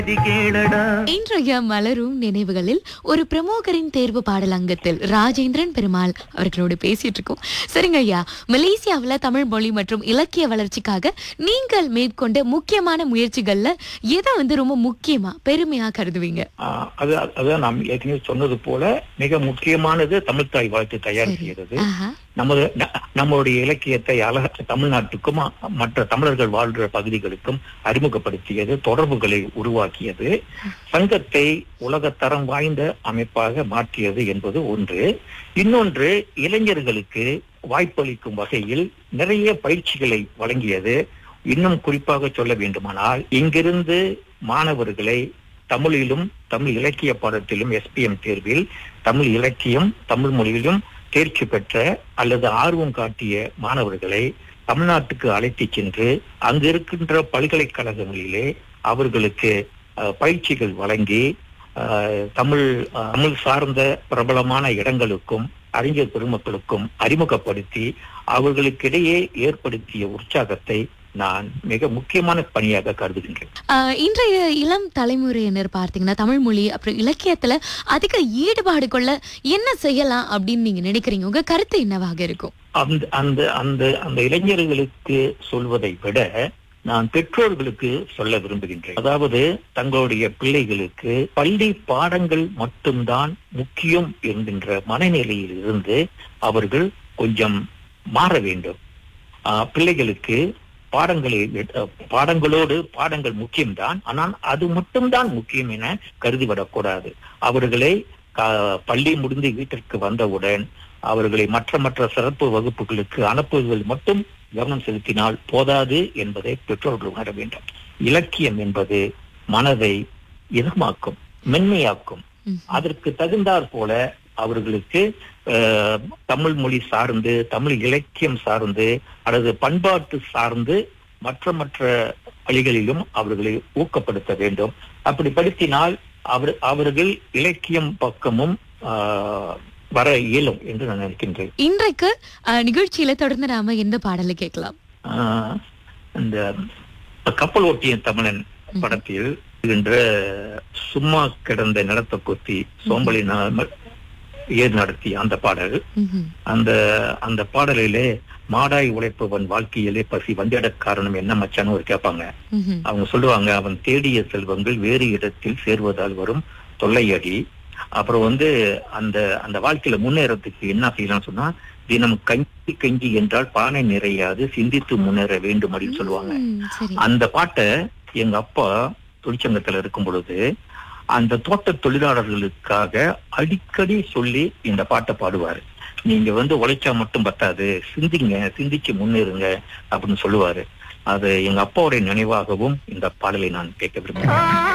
இன்றைய மலரும் நினைவுகளில் ஒரு பிரமுகரின் தேர்வு பாடல் அங்கத்தில் ராஜேந்திரன் பெருமாள் அவர்களோடு பேசிட்டு இருக்கோம் சரிங்க ஐயா மலேசியாவுல தமிழ் மொழி மற்றும் இலக்கிய வளர்ச்சிக்காக நீங்கள் மேற்கொண்ட முக்கியமான முயற்சிகள்ல எதை வந்து ரொம்ப முக்கியமா பெருமையா கருதுவீங்க ஆஹ் அது அதுதான் நாம் ஏற்கனவே சொன்னது போல மிக முக்கியமானது தமிழ்த்தாய் வாழ்த்து தயார் சரி. செய்கிறது ஆஹா நமது ந- நம்மளுடைய இலக்கியத்தை அழக தமிழ்நாட்டுக்கும் ம- மற்ற தமிழர்கள் வாழ்ற பகுதிகளுக்கும் அறிமுகப்படுத்தியது தொடர்புகளை உருவாக்கியது சங்கத்தை உலகத்தரம் வாய்ந்த அமைப்பாக மாற்றியது என்பது ஒன்று இன்னொன்று இளைஞர்களுக்கு வாய்ப்பளிக்கும் வகையில் நிறைய பயிற்சிகளை வழங்கியது இன்னும் குறிப்பாக சொல்ல வேண்டுமானால் இங்கிருந்து மாணவர்களை தமிழிலும் தமிழ் இலக்கிய பாடத்திலும் எஸ்பிஎம் தேர்வில் தமிழ் இலக்கியம் தமிழ் மொழியிலும் தேர்ச்சி பெற்ற அல்லது ஆர்வம் காட்டிய மாணவர்களை தமிழ்நாட்டுக்கு அழைத்துச் சென்று அங்கு இருக்கின்ற பல்கலைக்கழகங்களிலே அவர்களுக்கு அஹ், பயிற்சிகள் வழங்கி அஹ், தமிழ் அஹ், தமிழ் சார்ந்த பிரபலமான இடங்களுக்கும் அறிஞர் பெருமக்களுக்கும் அறிமுகப்படுத்தி அவர்களுக்கிடையே ஏற்படுத்திய உற்சாகத்தை நான் மிக முக்கியமான பணியாக கருதுகின்றேன் ஆஹ் இன்றைய இளம் தலைமுறையினர் பார்த்தீங்கன்னா தமிழ் மொழி அப்புறம் இலக்கியத்துல அதிக ஈடுபாடு கொள்ள என்ன செய்யலாம் அப்படின்னு நீங்க நினைக்கிறீங்க உங்க கருத்து என்னவாக இருக்கும் அந்த அந்த அந்த அந்த இளைஞர்களுக்கு சொல்வதை விட நான் பெற்றோர்களுக்கு சொல்ல விரும்புகின்றேன் அதாவது தங்களுடைய பிள்ளைகளுக்கு பள்ளி பாடங்கள் மட்டும்தான் முக்கியம் என்கின்ற மனநிலையில் இருந்து அவர்கள் கொஞ்சம் மாற வேண்டும் ஆஹ் பிள்ளைகளுக்கு பாடங்களை விட- பாடங்களோடு பாடங்கள் முக்கியம்தான் ஆனால் அது மட்டும்தான் முக்கியம் என கருதிவிடக்கூடாது அவர்களை கா- பள்ளி முடிந்து வீட்டிற்கு வந்தவுடன் அவர்களை மற்ற மற்ற சிறப்பு வகுப்புகளுக்கு அனுப்புவதில் மட்டும் கவனம் செலுத்தினால் போதாது என்பதை பெற்றோர்கள் உணர வேண்டும் இலக்கியம் என்பது மனதை இதமாக்கும் மென்மையாக்கும் ம். அதற்கு தகுந்தாற் போல அவர்களுக்கு அஹ், தமிழ் மொழி சார்ந்து தமிழ் இலக்கியம் சார்ந்து அல்லது பண்பாட்டு சார்ந்து மற்ற மற்ற வழிகளிலும் அவர்களை ஊக்கப்படுத்த வேண்டும் அப்படி படுத்தினால் அவர் அவர்கள் இலக்கியம் பக்கமும் ஆஹ், வர இயலும் என்று நான் நினைக்கின்றேன் இன்றைக்கு ஆஹ், நிகழ்ச்சியில தொடர்ந்து நாம எந்த பாடலை கேட்கலாம் ஆஹ், இந்த கப்பல் ஓட்டிய தமிழன் படத்தில் இருக்கின்ற சும்மா கிடந்த நிலத்தை கொத்தி சோம்பலி நாமல் ஏர் நடத்திய அந்த பாடல் ம்ஹும். அந்த அந்த பாடலிலே மாடாய் உழைப்பவன் வாழ்க்கையிலே பசி வந்திட காரணம் என்ன மச்சான்னு ஒரு கேட்பாங்க ம்ஹும். அவங்க சொல்லுவாங்க அவன் தேடிய செல்வங்கள் வேறு இடத்தில் சேர்வதால் வரும் தொல்லையடி அப்புறம் வந்து அந்த அந்த வாழ்க்கையில முன்னேறதுக்கு என்ன செய்யலாம் சொன்னா தினம் கஞ்சி கஞ்சி என்றால் பானை நிறையாது சிந்தித்து முன்னேற வேண்டும் அப்படின்னு சொல்லுவாங்க ம், சரி அந்த பாட்டை எங்க அப்பா தொழிற்சங்கத்துல இருக்கும் பொழுது அந்த தோட்ட தொழிலாளர்களுக்காக அடிக்கடி சொல்லி இந்த பாட்டை பாடுவாரு நீங்க வந்து உழைச்சா மட்டும் பத்தாது சிந்திங்க சிந்திச்சு முன்னேறுங்க அப்படின்னு சொல்லுவாரு அது எங்க அப்பாவுடைய நினைவாகவும் இந்த பாடலை நான் கேட்க விரும்புகிறேன்